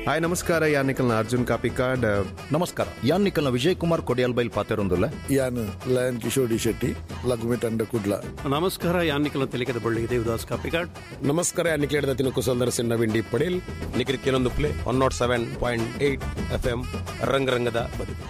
hi ನಮಸ್ಕಾರ ಯಾನಿಕಲ್ನ ಅರ್ಜುನ್ ಕಾಪಿಕಾಡ್ ನಮಸ್ಕಾರ ಯಾನ್ ನಿಖಲ್ನ ವಿಜಯ್ ಕುಮಾರ್ ಕೊಡಿಯಾಲ್ ಬೈಲ್ ಪಾತೆರೊಂದುಲ್ಲ ಯಾನ್ ಲಯನ್ ಕಿಶೋರ್ ಡಿ ಶೆಟ್ಟಿ ಲಘುಮಿ ತಂಡ ಕುಡ್ಲ ನಮಸ್ಕಾರ ಯಾನ್ನಿಕಲ ತೆಲಿಕದ ಬಳ್ಳಿ ದೇವದಾಸ್ ಕಾಪಿಕಾಡ್ ನಮಸ್ಕಾರ ನಿಖಿಲೇಡದ ತಿನ್ನು ಕುಸಲ್ದರ ಸಿನ್ನ ವಿಂಡಿ ಪಡೇಲ್ ನಿಖಿಲ್ ಕೆಲವೊಂದು play one naught seven point eight F M ರಂಗರಂಗದ ಬದುಕು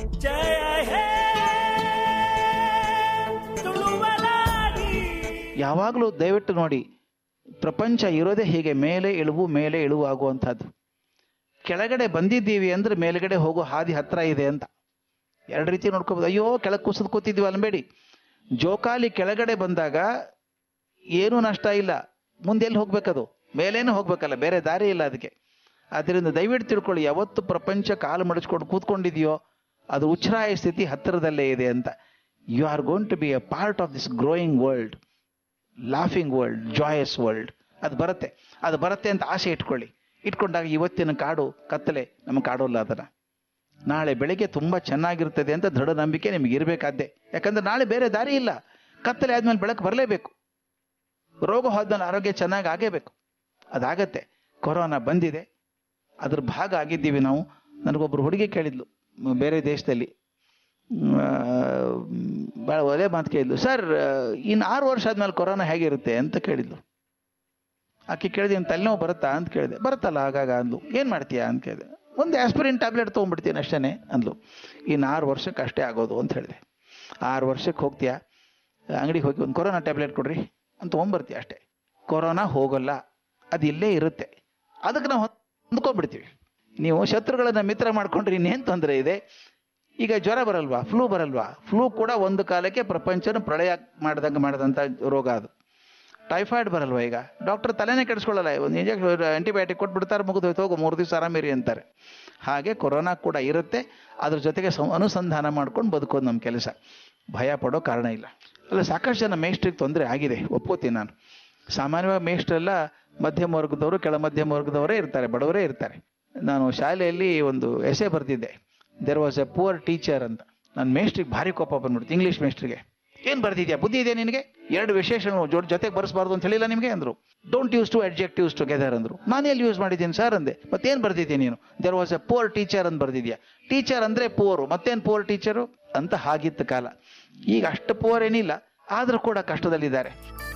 ಯಾವಾಗಲೂ ದಯವಿಟ್ಟು ನೋಡಿ ಪ್ರಪಂಚ ಇರೋದೇ ಹೀಗೆ ಮೇಲೆ ಇಳುವು ಮೇಲೆ ಇಳುವು ಆಗುವಂಥದ್ದು ಕೆಳಗಡೆ ಬಂದಿದ್ದೀವಿ ಅಂದ್ರೆ ಮೇಲ್ಗಡೆ ಹೋಗೋ ಹಾದಿ ಹತ್ರ ಇದೆ ಅಂತ ಎರಡು ರೀತಿ ನೋಡ್ಕೋಬೋದು ಅಯ್ಯೋ ಕೆಳಗೆ ಕುಸಿದು ಕೂತಿದ್ವಿ ಅನ್ಬೇಡಿ ಜೋಕಾಲಿ ಕೆಳಗಡೆ ಬಂದಾಗ ಏನೂ ನಷ್ಟ ಇಲ್ಲ ಮುಂದೆ ಎಲ್ಲಿ ಹೋಗ್ಬೇಕದು ಮೇಲೇನು ಹೋಗ್ಬೇಕಲ್ಲ ಬೇರೆ ದಾರಿ ಇಲ್ಲ ಅದಕ್ಕೆ ಆದ್ದರಿಂದ ದಯವಿಟ್ಟು ತಿಳ್ಕೊಳ್ಳಿ ಯಾವತ್ತು ಪ್ರಪಂಚ ಕಾಲು ಮಡಚ್ಕೊಂಡು ಕೂತ್ಕೊಂಡಿದೆಯೋ ಅದು ಉಚ್ಛ್ರಾಯ ಸ್ಥಿತಿ ಹತ್ತಿರದಲ್ಲೇ ಇದೆ ಅಂತ you are going to be a part of this growing world laughing world joyous world ಅದು ಬರುತ್ತೆ ಅದು ಬರುತ್ತೆ ಅಂತ ಆಸೆ ಇಟ್ಕೊಳ್ಳಿ ಇಟ್ಕೊಂಡಾಗ ಇವತ್ತಿನ ಕಾಡು ಕತ್ತಲೆ ನಮಗೆ ಕಾಡೋಲ್ಲ ಅದನ್ನ ನಾಳೆ ಬೆಳಿಗ್ಗೆ ತುಂಬಾ ಚೆನ್ನಾಗಿರ್ತದೆ ಅಂತ ದೃಢ ನಂಬಿಕೆ ನಿಮಗೆ ಇರಬೇಕಾದ್ದೆ ಯಾಕಂದ್ರೆ ನಾಳೆ ಬೇರೆ ದಾರಿ ಇಲ್ಲ ಕತ್ತಲೆ ಆದ್ಮೇಲೆ ಬೆಳಕು ಬರಲೇಬೇಕು ರೋಗ ಹೋದ್ಮೇಲೆ ಆರೋಗ್ಯ ಚೆನ್ನಾಗಿ ಆಗೇಬೇಕು ಅದಾಗತ್ತೆ ಕೊರೋನಾ ಬಂದಿದೆ ಅದ್ರ ಭಾಗ ಆಗಿದ್ದೀವಿ ನಾವು ನನಗೊಬ್ರು ಹುಡುಗಿ ಕೇಳಿದ್ಲು ಮ್, ಬೇರೆ ದೇಶದಲ್ಲಿ ಭಾಳ ಒಳ್ಳೆ ಮಾತು ಕೇಳಿದ್ಲು ಸರ್ ಇನ್ನು ಆರು ವರ್ಷ ಆದ್ಮೇಲೆ ಕೊರೋನಾ ಹೇಗಿರುತ್ತೆ ಅಂತ ಕೇಳಿದ್ಲು ಆಕೆ ಕೇಳಿದೆ ನಿನ್ ತಲೆನೋವು ಬರುತ್ತಾ ಅಂತ ಕೇಳಿದೆ ಬರುತ್ತಲ್ಲ ಆಗಾಗ ಅಂದ್ಲು ಏನು ಮಾಡ್ತೀಯಾ ಅಂತ ಕೇಳಿದೆ ಒಂದು ಆಸ್ಪಿರಿನ್ ಟ್ಯಾಬ್ಲೆಟ್ ತೊಗೊಂಡ್ಬಿಡ್ತೀನಿ ಅಷ್ಟೇ ಅಂದ್ಲು ಇನ್ನು ಆರು ವರ್ಷಕ್ಕೆ ಅಷ್ಟೇ ಆಗೋದು ಅಂತ ಹೇಳಿದೆ ಆರು ವರ್ಷಕ್ಕೆ ಹೋಗ್ತೀಯಾ ಅಂಗಡಿಗೆ ಹೋಗಿ ಒಂದು ಕೊರೋನಾ ಟ್ಯಾಬ್ಲೆಟ್ ಕೊಡ್ರಿ ಅಂತ ತೊಗೊಂಬರ್ತೀಯ ಅಷ್ಟೇ ಕೊರೋನಾ ಹೋಗಲ್ಲ ಅದು ಇಲ್ಲೇ ಇರುತ್ತೆ ಅದಕ್ಕೆ ನಾವು ಹೊಂದ್ಕೊಂಡ್ಬಿಡ್ತೀವಿ ನೀವು ಶತ್ರುಗಳನ್ನ ಮಿತ್ರ ಮಾಡ್ಕೊಂಡ್ರೆ ಇನ್ನೇನು ತೊಂದರೆ ಇದೆ ಈಗ ಜ್ವರ ಬರಲ್ವಾ ಫ್ಲೂ ಬರಲ್ವಾ ಫ್ಲೂ ಕೂಡ ಒಂದು ಕಾಲಕ್ಕೆ ಪ್ರಪಂಚನ ಪ್ರಳಯ ಮಾಡ್ದಂಗೆ ಮಾಡಿದಂಥ ರೋಗ ಅದು ಟೈಫಾಯ್ಡ್ ಬರಲ್ವಾ ಈಗ ಡಾಕ್ಟರ್ ತಲೆನೇ ಕೆಡಿಸ್ಕೊಳ್ಳಲ್ಲ ಒಂದು ಇಂಜೆಕ್ಷನ್ ಆಂಟಿಬಯೋಟಿಕ್ ಕೊಟ್ಬಿಡ್ತಾರೆ ಮುಗಿದೋಯ್ತು ಹೋಗು ಮೂರು ದಿವಸ ಆರಾಮಿರಿ ಅಂತಾರೆ ಹಾಗೆ ಕೊರೋನಾ ಕೂಡ ಇರುತ್ತೆ ಅದ್ರ ಜೊತೆಗೆ ಸಂ ಅನುಸಂಧಾನ ಮಾಡ್ಕೊಂಡು ಬದುಕೋದು ನಮ್ಮ ಕೆಲಸ ಭಯ ಪಡೋ ಕಾರಣ ಇಲ್ಲ ಅಲ್ಲ ಸಾಕಷ್ಟು ಜನ ಮೇಷ್ಟ್ರಿಗೆ ತೊಂದರೆ ಆಗಿದೆ ಒಪ್ಕೋತೀನಿ ನಾನು ಸಾಮಾನ್ಯವಾಗಿ ಮೇಷ್ಟ್ರೆಲ್ಲ ಮಧ್ಯಮ ವರ್ಗದವರು ಕೆಳ ಮಧ್ಯಮ ವರ್ಗದವರೇ ಇರ್ತಾರೆ ಬಡವರೇ ಇರ್ತಾರೆ ನಾನು ಶಾಲೆಯಲ್ಲಿ ಒಂದು ಎಸೆ ಬರೆದಿದ್ದೆ there was a poor teacher ಅಂತ ನನ್ನ ಮೇಷ್ಟ್ರಿಗೆ ಭಾರಿ ಕೋಪ ಬಂದ್ಬಿಡ್ತು ಇಂಗ್ಲೀಷ್ ಮೇಷ್ಟ್ರಿಗೆ ಏನ್ ಬರ್ದಿದ್ಯಾ ಬುದ್ಧಿ ಇದೆ ನಿನಗೆ ಎರಡು ವಿಶೇಷಣ ಜೋಡ್ ಜೊತೆಗೆ ಬರೆಸಬಾರ್ದು ಅಂತ ಹೇಳಿಲ್ಲ ನಿಮಗೆ ಅಂದ್ರು don't use two adjectives together ಅಂದ್ರು ನಾನು ಎಲ್ಲಿ ಯೂಸ್ ಮಾಡಿದ್ದೀನಿ ಸರ್ ಅಂದೆ ಮತ್ತೇನ್ ಬರ್ದಿದ್ಯಾ ನೀನು there was a poor teacher ಅಂತ ಬರ್ದಿದ್ಯಾ ಟೀಚರ್ ಅಂದ್ರೆ ಪುವರು ಮತ್ತೇನ್ ಪುವರ್ ಟೀಚರು ಅಂತ ಹಾಗಿತ್ತು ಕಾಲ ಈಗ ಅಷ್ಟು ಪುವರ್ ಏನಿಲ್ಲ ಆದ್ರೂ ಕೂಡ ಕಷ್ಟದಲ್ಲಿದ್ದಾರೆ